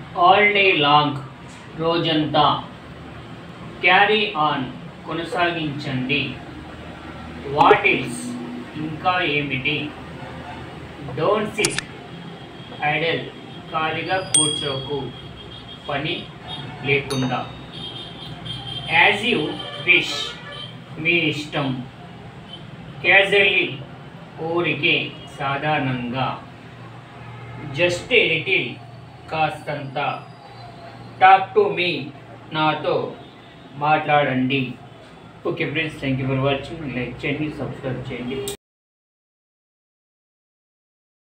all day long రోజంతా carry on కొనసాగించండి what is ఇంకా ఏమిటి డోంట్ సిట్ ఐడల్ ఖాళీగా కూర్చోకు పని లేకుండా యాజ్ యూ విష్ మీ ఇష్టం క్యాజువల్లీ ఊరికే సాధారణంగా జస్ట్ ఏ లిటిల్ కాస్తంత టాక్ టు మీ నాతో మాట్లాడండి okay friends thank you for watching like చేయండి సబ్స్క్రైబ్ చేయండి